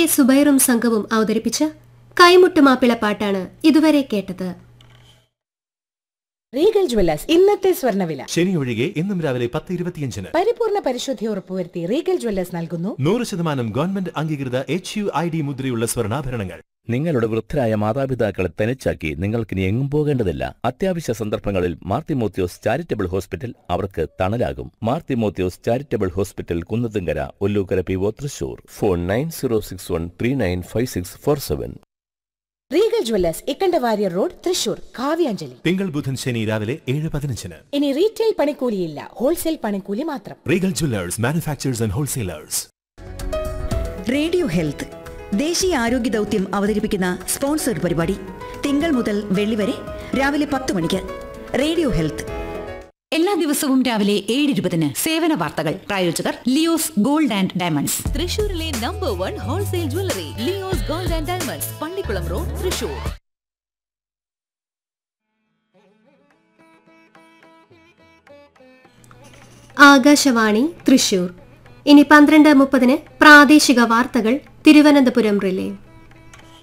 സുബൈറും സംഘവും അവതരിപ്പിച്ച കൈമുട്ട് മാപ്പിളപ്പാട്ടാണ് ഇതുവരെ കേട്ടത് റീഗൽ ജ്വല്ലേഴ്സ് ഇന്നത്തെ സ്വർണ്ണവില ശനി ഒഴികെ ഇന്നും രാവിലെ പത്ത് ഇരുപത്തിയഞ്ചിന് പരിപൂർണ പരിശുദ്ധി ഉറപ്പുവരുത്തി റീഗൽ ജ്വല്ലേഴ്സ് നൽകുന്നു നൂറ് ശതമാനം ഗവൺമെന്റ് അംഗീകൃത എച്ച് യു ഐ ഡി മുദ്രയുള്ള സ്വർണ്ണാഭരണങ്ങൾ നിങ്ങളുടെ വൃദ്ധരായ മാതാപിതാക്കളെ തനിച്ചാക്കി നിങ്ങൾക്കിനി എങ്ങും പോകേണ്ടതില്ല അത്യാവശ്യ സന്ദർഭങ്ങളിൽ മാർത്തിമോത്യോസ് ചാരിറ്റബിൾ ഹോസ്പിറ്റൽ അവർക്ക് തണലാകും Mar Timotheos charitable hospital Kunnathumkara Ollukkara P O Thrissur phone nine zero six one three nine five six four seven Regal jewellers Ikkandawarrier road Thrissur Kavyanjali തിങ്കൾ ബുധൻ ശനി രാവിലെ ഏഴ് പതിനഞ്ചിന് ഇനി റീറ്റെയിൽ പണിക്കൂലിയില്ല ഹോൾസെയിൽ പണിക്കൂലി മാത്രം Regal jewellers manufacturers and wholesalers radio health ദേശീയ ആരോഗ്യ ദൗത്യം അവതരിപ്പിക്കുന്ന സ്പോൺസർഡ് പരിപാടി തിങ്കൾ മുതൽ വെള്ളി വരെ രാവിലെ പത്ത് മണിക്ക് റേഡിയോ ഹെൽത്ത് എല്ലാ ദിവസവും രാവിലെ ഏഴ് ഇരുപതിന് സേവന വാർത്തകൾ പ്രായോജകർ ലിയോസ് ഗോൾഡ് ആൻഡ് ഡയമണ്ട്സ് തൃശൂരിലെ number one wholesale jewellery Leo's gold and diamonds Pallikkulam road Thrissur Akashvani Thrissur ഇനി പന്ത്രണ്ട് മുപ്പതിന് പ്രാദേശിക വാർത്തകൾ തിരുവനന്തപുരം റിലേ